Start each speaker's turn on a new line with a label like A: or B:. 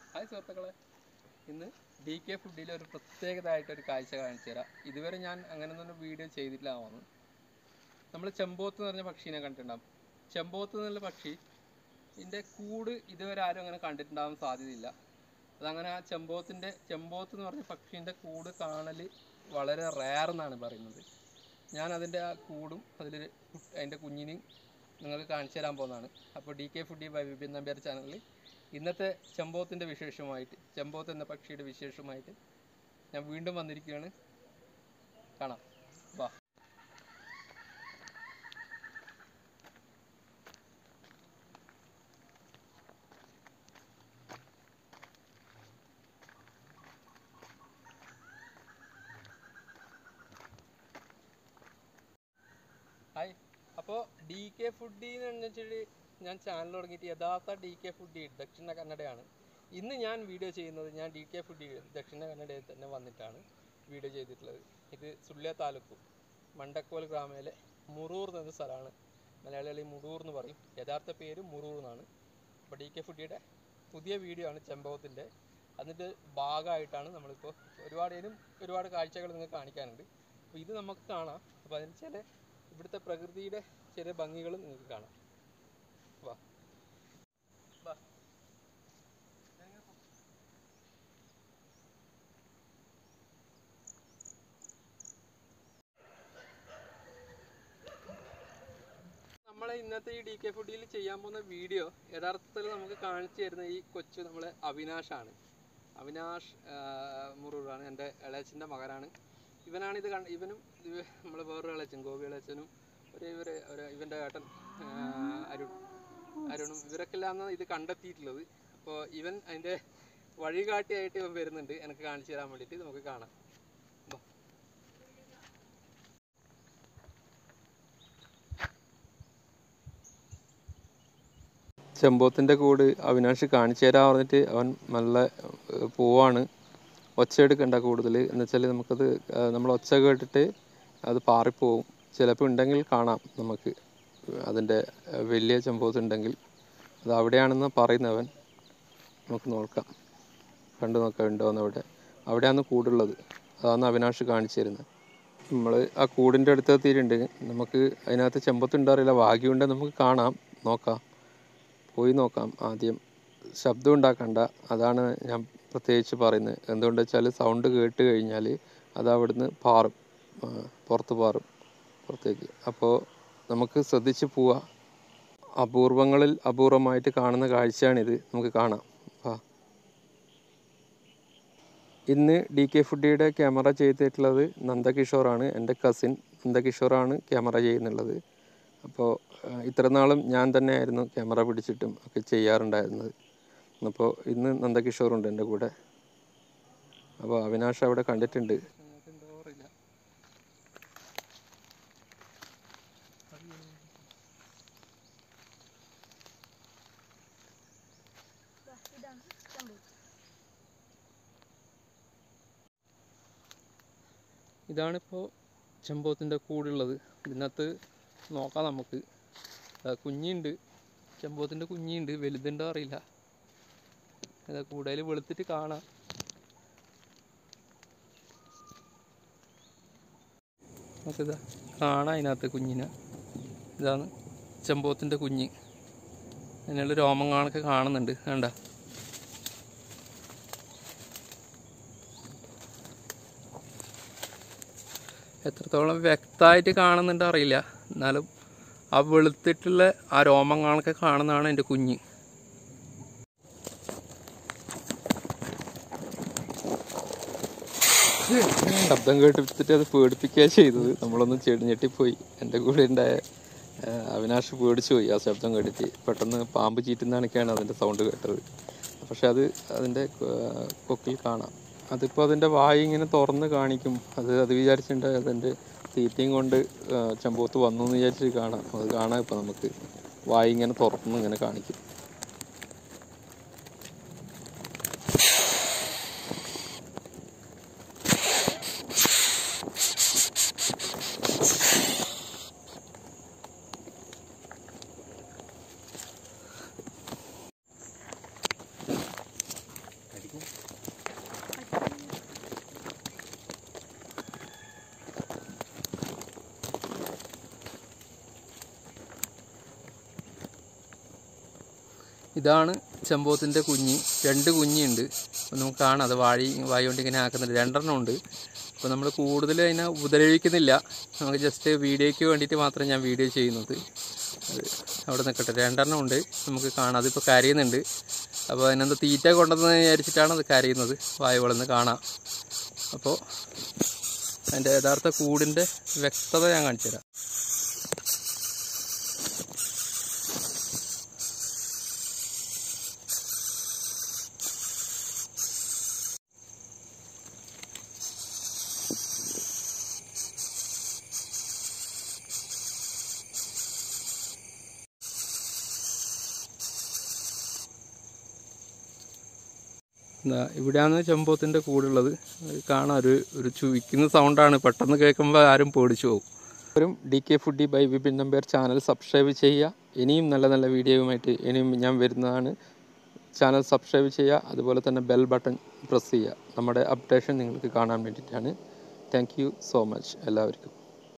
A: Hi സുഹൃത്തുക്കളെ ഇന്ന് D K ഫുഡിലെ ഒരു പ്രത്യേകതയായിട്ട് ഒരു കാഴ്ച കാണിച്ചു തരാം ഇതുവരെ ഞാൻ അങ്ങനെയൊന്നും വീഡിയോ ചെയ്തിട്ടില്ല തോന്നുന്നു നമ്മൾ ചെമ്പോത്ത് എന്ന് പറഞ്ഞ പക്ഷീനെ കണ്ടിട്ടുണ്ടാകും ചെമ്പോത്ത് എന്നുള്ള പക്ഷി ഇതിൻ്റെ കൂട് ഇതുവരെ ആരും അങ്ങനെ കണ്ടിട്ടുണ്ടാകാൻ സാധ്യതയില്ല അതങ്ങനെ ആ ചെമ്പോത്തിൻ്റെ ചെമ്പോത്ത് എന്ന് പറഞ്ഞ പക്ഷീൻ്റെ കൂട് കാണൽ വളരെ റെയർ എന്നാണ് പറയുന്നത് ഞാൻ അതിൻ്റെ ആ കൂടും അതിൽ അതിൻ്റെ കുഞ്ഞിനെയും നിങ്ങൾക്ക് കാണിച്ചു തരാൻ പോകുന്നതാണ് അപ്പോൾ D K foodie by Vipin Nambiar ചാനലിൽ ഇന്നത്തെ ചെമ്പോത്തിൻ്റെ വിശേഷമായിട്ട് ചെമ്പോത്ത് എന്ന പക്ഷിയുടെ വിശേഷമായിട്ട് ഞാൻ വീണ്ടും വന്നിരിക്കുകയാണ് കാണാം വാ ഹായ് അപ്പോൾ ഡി കെ ഫുഡി എന്ന് വെച്ചിട്ട് ഞാൻ ചാനൽ തുടങ്ങിയിട്ട് യഥാർത്ഥ ഡി കെ ഫുഡി ദക്ഷിണ കന്നഡയാണ് ഇന്ന് ഞാൻ വീഡിയോ ചെയ്യുന്നത് ഞാൻ ഡി കെ ഫുഡി ദക്ഷിണ കന്നഡയിൽ തന്നെ വന്നിട്ടാണ് വീഡിയോ ചെയ്തിട്ടുള്ളത് ഇത് സുള്ളിയ താലൂക്ക് മണ്ടക്കോൽ ഗ്രാമയിലെ മുറൂർ എന്ന സ്ഥലമാണ് മലയാളികളിൽ മുടൂർ എന്ന് പറയും യഥാർത്ഥ പേര് മുറൂർ എന്നാണ് അപ്പോൾ ഡി കെ ഫുഡിയുടെ പുതിയ വീഡിയോ ആണ് ചെമ്പകത്തിൻ്റെ അതിൻ്റെ ഭാഗമായിട്ടാണ് നമ്മളിപ്പോൾ ഒരുപാട് ഇതിനും ഒരുപാട് കാഴ്ചകൾ നിങ്ങൾക്ക് കാണിക്കാനുണ്ട് അപ്പോൾ ഇത് നമുക്ക് കാണാം അപ്പോൾ അതിന് ചില ഇവിടുത്തെ പ്രകൃതിയുടെ ചില ഭംഗികൾ നിങ്ങൾക്ക് കാണാം വാ വാ നമ്മളെ ഇന്നത്തെ ഈ ഡി കെ ഫുഡിയിൽ ചെയ്യാൻ പോകുന്ന വീഡിയോ യഥാർത്ഥത്തിൽ നമുക്ക് കാണിച്ചു തരുന്ന ഈ കൊച്ചു നമ്മളെ അവിനാഷാണ് അവിനാഷ് മുറൂറാണ് എൻ്റെ ഇളയച്ചൻ്റെ മകനാണ് ഇവനാണ് ഇത് കണ്ട ഇവനും ഇത് നമ്മളെ വേറൊരു ഇളയച്ചൻ ഗോപി ഇളയച്ചനും ഒരു ഇവർ ഒരു ഇവൻ്റെ ഏട്ടൻ ആ, അരുൺ അരുണും ഇവരൊക്കെ എല്ലാം ഇത് കണ്ടെത്തിയിട്ടുള്ളത് അപ്പോൾ ഇവൻ അതിൻ്റെ വഴികാട്ടിയായിട്ട് ഇവൻ വരുന്നുണ്ട് എനിക്ക് കാണിച്ചു തരാൻ വേണ്ടിയിട്ട് നമുക്ക് കാണാം വാ. ചെമ്പോത്തിൻ്റെ കൂട് അവിനാഷ് കാണിച്ചു തരാൻ പറഞ്ഞിട്ട് അവൻ നല്ല ഏഹ്, പോവാണ് ഒച്ച എടുക്കണ്ട കൂടുതൽ എന്ന് വെച്ചാൽ നമുക്കത് ഏഹ്, നമ്മൾ ഒച്ച കേട്ടിട്ട് അത് പാറിപ്പോവും ചിലപ്പോൾ ഉണ്ടെങ്കിൽ കാണാം നമുക്ക് അതിൻ്റെ ഏഹ്, വലിയ ചെമ്പോത്ത് ഉണ്ടെങ്കിൽ അത് അവിടെയാണെന്ന് പറയുന്നവൻ നമുക്ക് നോക്കാം കണ്ടു നോക്കാം ഉണ്ടോയെന്ന് അവിടെ അവിടെയാണ് കൂടുള്ളത് അതാണ് അവിനാഷ് കാണിച്ചു തരുന്നത് നമ്മൾ ആ കൂടിൻ്റെ അടുത്ത് എത്തിയിട്ടുണ്ട് നമുക്ക് അതിനകത്ത് ചെമ്പത്തുണ്ടറിയില്ല ഭാഗ്യമുണ്ടെങ്കിൽ നമുക്ക് കാണാം നോക്കാം പോയി നോക്കാം ആദ്യം ശബ്ദം ഉണ്ടാക്കണ്ട അതാണ് ഞാൻ പ്രത്യേകിച്ച് പറയുന്നത് എന്തുകൊണ്ട് വെച്ചാൽ സൗണ്ട് കേട്ട് കഴിഞ്ഞാൽ അത് അവിടുന്ന് പാറും ആ, പുറത്ത് പാറും പുറത്തേക്ക് അപ്പോൾ നമുക്ക് ശ്രദ്ധിച്ച് പോവാം അപൂർവങ്ങളിൽ അപൂർവമായിട്ട് കാണുന്ന കാഴ്ചയാണിത് നമുക്ക് കാണാം ആ ഇന്ന് ഡി കെ ഫുഡിയുടെ ക്യാമറ ചെയ്തിട്ടുള്ളത് നന്ദകിഷോറാണ് എൻ്റെ കസിൻ നന്ദകിഷോറാണ് ക്യാമറ ചെയ്യുന്നുള്ളത് അപ്പോൾ ഇത്ര നാളും ഞാൻ തന്നെയായിരുന്നു ക്യാമറ പിടിച്ചിട്ടും ഒക്കെ ചെയ്യാറുണ്ടായിരുന്നത് അപ്പോൾ ഇന്ന് നന്ദകിഷോറുണ്ട് എൻ്റെ കൂടെ അപ്പോൾ അവിനാഷ് അവിടെ കണ്ടിട്ടുണ്ട് ഇതാണിപ്പോൾ ചെമ്പോത്തിൻ്റെ കൂടുള്ളത് ഇതിനകത്ത് നോക്കാം നമുക്ക് ആ, കുഞ്ഞുണ്ട് ചെമ്പോത്തിൻ്റെ കുഞ്ഞുണ്ട് വലുതുണ്ടോ അറിയില്ല ഇതാ കൂടുതൽ വെളുത്തിട്ട് കാണാം നമുക്കിതാ കാണാം അതിനകത്ത് കുഞ്ഞിനെ ഇതാണ് ചെമ്പോത്തിൻ്റെ കുഞ്ഞ് അതിനുള്ള രോമങ്ങളൊക്കെ കാണുന്നുണ്ട് കണ്ട എത്രത്തോളം വ്യക്തമായിട്ട് കാണുന്നുണ്ട് അറിയില്ല എന്നാലും ആ വെളുത്തിട്ടുള്ള ആ രോമങ്ങളൊക്കെ കാണുന്നതാണ് എൻ്റെ കുഞ്ഞ് ശബ്ദം കേട്ടിട്ട് അത് പേടിപ്പിക്കുക ചെയ്തത് നമ്മളൊന്ന് ചെടിഞ്ഞെട്ടിപ്പോയി എൻ്റെ കൂടെ ഉണ്ടായ ആ, അവിനാഷ് പേടിച്ചു പോയി ആ ശബ്ദം കേട്ടിട്ട് പെട്ടെന്ന് പാമ്പ് ചീറ്റുന്നതാണൊക്കെയാണ് അതിൻ്റെ സൗണ്ട് കേട്ടത് പക്ഷെ അത് അതിൻ്റെ കൊ- കൊക്കിൽ കാണാം അതിപ്പോൾ അതിൻ്റെ വായി ഇങ്ങനെ തുറന്ന് കാണിക്കും അത് അത് വിചാരിച്ചിട്ടുണ്ട് അതിൻ്റെ തീറ്റയും കൊണ്ട് ആ, ചെമ്പോത്ത് വന്നു എന്ന് വിചാരിച്ചിട്ട് കാണാം അത് കാണാം ഇപ്പോൾ നമുക്ക് വായി ഇങ്ങനെ തുറന്ന് ഇങ്ങനെ കാണിക്കും ഇതാണ് ചെമ്പോത്തിൻ്റെ കുഞ്ഞ് രണ്ട് കുഞ്ഞുണ്ട് അപ്പോൾ നമുക്ക് കാണാം അത് വാഴി വായ കൊണ്ട് ഇങ്ങനെ ആക്കുന്നുണ്ട് രണ്ടെണ്ണം ഉണ്ട് അപ്പോൾ നമ്മൾ കൂടുതൽ അതിനെ ഉപദ്രവിക്കുന്നില്ല നമുക്ക് ജസ്റ്റ് വീഡിയോയ്ക്ക് വേണ്ടിയിട്ട് മാത്രം ഞാൻ വീഡിയോ ചെയ്യുന്നത് അത് അവിടെ നിൽക്കട്ടെ രണ്ടെണ്ണം ഉണ്ട് നമുക്ക് കാണാം അതിപ്പോൾ കരയുന്നുണ്ട് അപ്പോൾ അതിനെന്താ തീറ്റ കൊണ്ടുവന്ന് വിചാരിച്ചിട്ടാണ് അത് കരയുന്നത് വായ വളർന്ന് കാണാം അപ്പോൾ അതിൻ്റെ യഥാർത്ഥ കൂടിൻ്റെ വ്യക്തത ഞാൻ കാണിച്ചു തരാം എന്താ ഇവിടെയാണ് ചെമ്പോത്തിൻ്റെ കൂടുള്ളത് അത് കാണാം ഒരു ഒരു ചുവിക്കുന്ന സൗണ്ടാണ് പെട്ടെന്ന് കേൾക്കുമ്പോൾ ആരും പേടിച്ചു പോകും ഒരു D K foodie by Vipin Nambiar channel subscribe ചെയ്യുക ഇനിയും നല്ല നല്ല വീഡിയോയുമായിട്ട് ഇനിയും ഞാൻ വരുന്നതാണ് ചാനൽ സബ്സ്ക്രൈബ് ചെയ്യുക അതുപോലെ തന്നെ ബെൽ ബട്ടൺ പ്രസ് ചെയ്യുക നമ്മുടെ അപ്ഡേഷൻ നിങ്ങൾക്ക് കാണാൻ വേണ്ടിയിട്ടാണ് താങ്ക് യു സോ മച്ച് എല്ലാവർക്കും